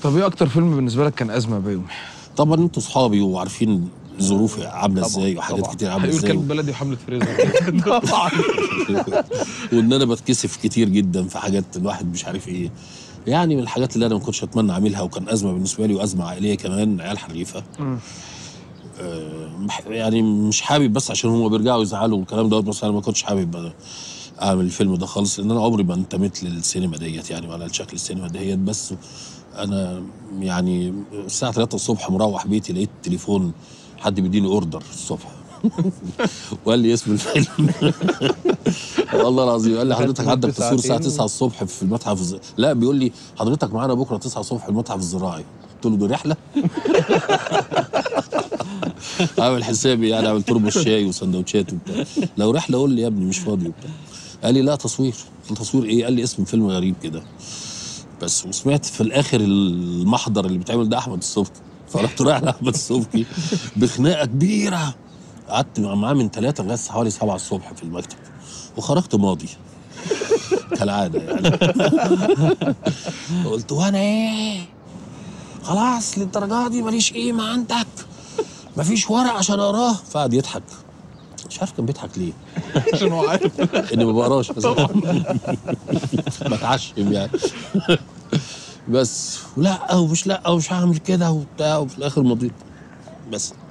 طب ايه اكتر فيلم بالنسبه لك كان ازمه يا بيومي طبعا انتوا صحابي وعارفين ظروفي عامله ازاي وحاجات كتير عامله هيقول ازاي كلب بلدي وحمله فريزر طبعا وان انا بتكسف كتير جدا في حاجات الواحد مش عارف ايه يعني من الحاجات اللي انا ما كنتش اتمنى اعملها وكان ازمه بالنسبه لي وازمه عائليه كمان عيال حريفه آه مح- يعني مش حابب بس عشان هم بيرجعوا يزعلوا والكلام دوت بس انا ما كنتش حابب اعمل الفيلم ده خالص لان انا عمري ما انتميت للسينما ديت يعني ولا لشكل السينما ديت بس انا يعني الساعه 3 الصبح مروح بيتي لقيت تليفون حد بيديني اوردر الصبح وقال لي اسم الفيلم والله العظيم قال لي حضرتك عندك تصوير الساعه 9 الصبح في المتحف الز... لا بيقول لي حضرتك معانا بكره 9 الصبح في المتحف الزراعي قلت له دي رحله عامل حسابي يعني عملت له بالشاي وسندوتشات وبتاع لو رحله قول لي يا ابني مش فاضي وبتاع قال لي لا تصوير قلت له تصوير ايه قال لي اسم فيلم غريب كده بس وسمعت في الاخر المحضر اللي بيتعمل ده احمد السبكي فرحت رايح لاحمد السبكي بخناقه كبيره قعدت معاه من ثلاثة لغايه حوالي سبعة الصبح في المكتب وخرجت ماضي كالعاده يعني قلت وانا ايه خلاص للدرجه دي ماليش قيمه عندك مفيش ورق عشان اقراه فقعد يضحك مش عارف كان بيضحك ليه عشان هو عارف اني ما بقراش اساسا بتعشم يعني بس ولا ومش لا ومش هعمل كده وبتاع وفي الاخر مضيت بس